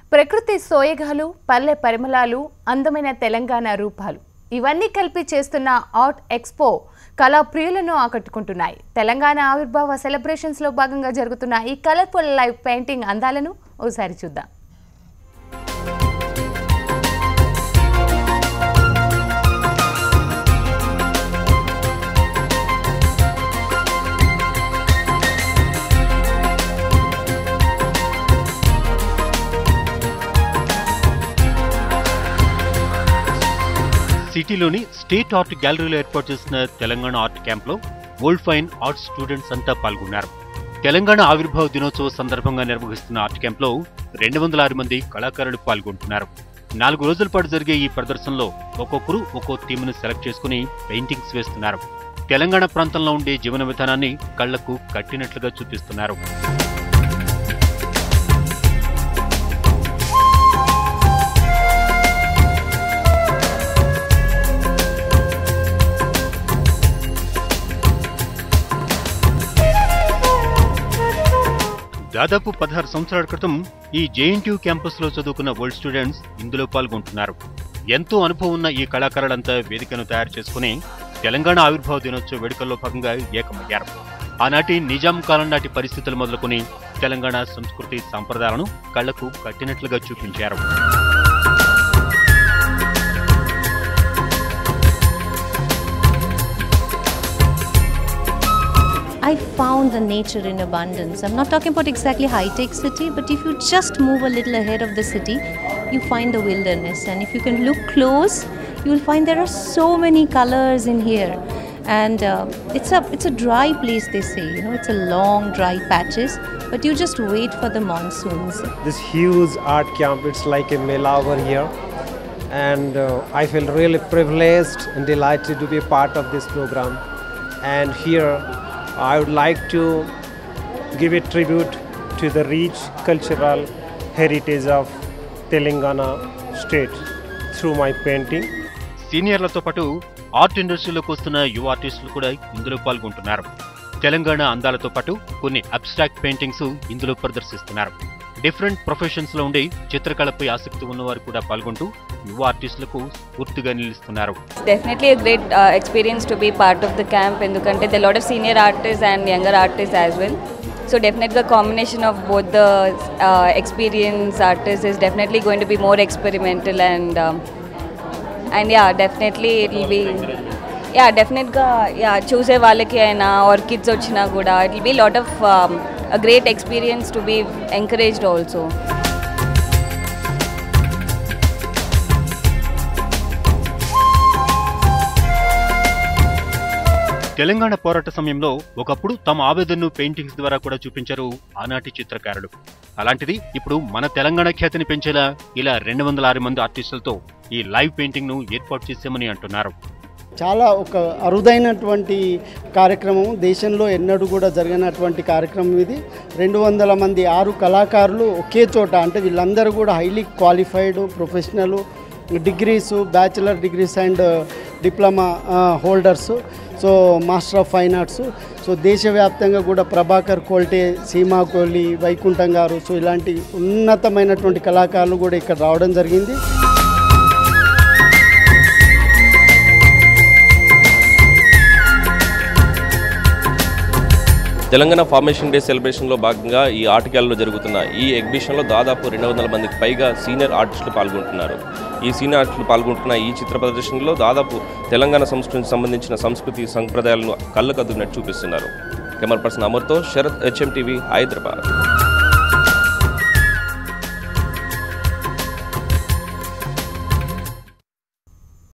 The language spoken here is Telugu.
ప్రకృతి సోయగాలు పల్లె పరిమళాలు అందమైన తెలంగాణ రూపాలు ఇవన్నీ కలిపి చేస్తున్న ఆర్ట్ ఎక్స్పో కళా ప్రియులను ఆకట్టుకుంటున్నాయి తెలంగాణ ఆవిర్భావ సెలబ్రేషన్స్ లో భాగంగా జరుగుతున్న ఈ కలర్ఫుల్ లైవ్ పెయింటింగ్ అందాలను ఓసారి చూద్దాం సిటీలోని స్టేట్ ఆర్ట్ గ్యాలరీలో ఏర్పాటు చేసిన తెలంగాణ ఆర్ట్ క్యాంప్లో వరల్డ్ ఫైన్ ఆర్ట్ స్టూడెంట్స్ అంతా పాల్గొన్నారు తెలంగాణ ఆవిర్భావ దినోత్సవ సందర్భంగా నిర్వహిస్తున్న ఆర్ట్ క్యాంప్లో రెండు వందల ఆరు మంది కళాకారులు పాల్గొంటున్నారు నాలుగు రోజుల పాటు జరిగే ఈ ప్రదర్శనలో ఒక్కొక్కరు ఒక్కో థీమ్ను సెలెక్ట్ చేసుకుని పెయింటింగ్స్ వేస్తున్నారు తెలంగాణ ప్రాంతంలో ఉండే జీవన విధానాన్ని కళ్లకు కట్టినట్లుగా చూపిస్తున్నారు దాదాపు పదహారు సంవత్సరాల క్రితం ఈ జేఎన్టీయూ క్యాంపస్ లో చదువుకున్న వరల్డ్ స్టూడెంట్స్ ఇందులో పాల్గొంటున్నారు ఎంతో అనుభవం ఉన్న ఈ కళాకారులంతా వేదికను తయారు చేసుకుని తెలంగాణ ఆవిర్భావ దినోత్సవ వేడుకల్లో భాగంగా ఏకమయ్యారు ఆనాటి నిజాం కాలం నాటి పరిస్థితులు మొదలుకొని తెలంగాణ సంస్కృతి సంప్రదాయాలను కళ్లకు కట్టినట్లుగా చూపించారు I found the nature in abundance. I'm not talking about exactly high tech city, but if you just move a little ahead of the city, you find the wilderness. And if you can look close, you will find there are so many colors in here. And uh, it's a it's a dry place. They say, you know, it's a long dry patches, but you just wait for the monsoons. this huge art camp. It's like a mela over here. And uh, I feel really privileged and delighted to be a part of this program. And here, I would like to give a tribute to the rich cultural heritage of Telangana state through my painting. సీనియర్లతో పాటు ఆర్ట్ ఇండస్ట్రీలోకి వస్తున్న యువ ఆర్టిస్టులు కూడా ఇందులో పాల్గొంటున్నారు తెలంగాణ అందాలతో పాటు కొన్ని అబ్స్ట్రాక్ట్ పెయింటింగ్స్ ఇందులో ప్రదర్శిస్తున్నారు డిఫరెంట్ ప్రొఫెషన్స్ లో ఉండి చిత్రకళపై ఆసక్తి ఉన్నవారు కూడా పాల్గొంటూ యువ ఆర్టిస్టులకు స్ఫూర్తిగా నిలుస్తున్నారు definitely a great uh, experience to be part of the camp ఎందుకంటే there are a lot of senior artists and younger artists as well so definitely the combination of both the uh, experienced artists is definitely going to be more experimental and um, and yeah definitely it will be yeah డెఫినెట్గా యా చూసే వాళ్ళకి అయినా ఆర్ కిడ్స్ వచ్చినా కూడా it will be lot of a great experience to be encouraged also Telangana పోరాట సమయంలో ఒకప్పుడు తమ ఆవేదనను పెయింటింగ్స్ ద్వారా కూడా చూపించారు ఆనాటి చిత్రకారులు అలాంటిది ఇప్పుడు మన తెలంగాణ ఖ్యాతిని పెంచేలా ఇలా రెండు వందల ఆరు మంది ఆర్టిస్టులతో ఈ లైవ్ పెయింటింగ్ ను ఏర్పాటు చేశామని అంటున్నారు చాలా ఒక అరుదైనటువంటి కార్యక్రమం దేశంలో ఎన్నడూ కూడా జరిగినటువంటి కార్యక్రమం ఇది రెండు వందల మంది ఆరు కళాకారులు ఒకే చోట అంటే వీళ్ళందరూ కూడా highly qualified professional degrees bachelor degrees and diploma holders so master of fine arts so దేశవ్యాప్తంగా కూడా ప్రభాకర్ కోల్టే సీమా కోహ్లీ వైకుంఠం గారు సో ఇలాంటి ఉన్నతమైనటువంటి కళాకారులు కూడా ఇక్కడ రావడం జరిగింది తెలంగాణ ఫార్మేషన్ డే సెలబ్రేషన్లో భాగంగా ఈ ఆర్ట్ గ్యాలరీలో జరుగుతున్న ఈ ఎగ్జిబిషన్లో దాదాపు రెండు వందల మందికి పైగా సీనియర్ ఆర్టిస్టులు పాల్గొంటున్నారు ఈ సీనియర్ ఆర్టిస్టులు పాల్గొంటున్న ఈ చిత్ర ప్రదర్శనలో దాదాపు తెలంగాణ సంస్కృతికి సంబంధించిన సంస్కృతి సంప్రదాయాలను కళ్ళకద్దునట్టు చూపిస్తున్నారు కెమెరా పర్సన్ అమర్తో శరత్ హెచ్ఎం టీవీ హైదరాబాద్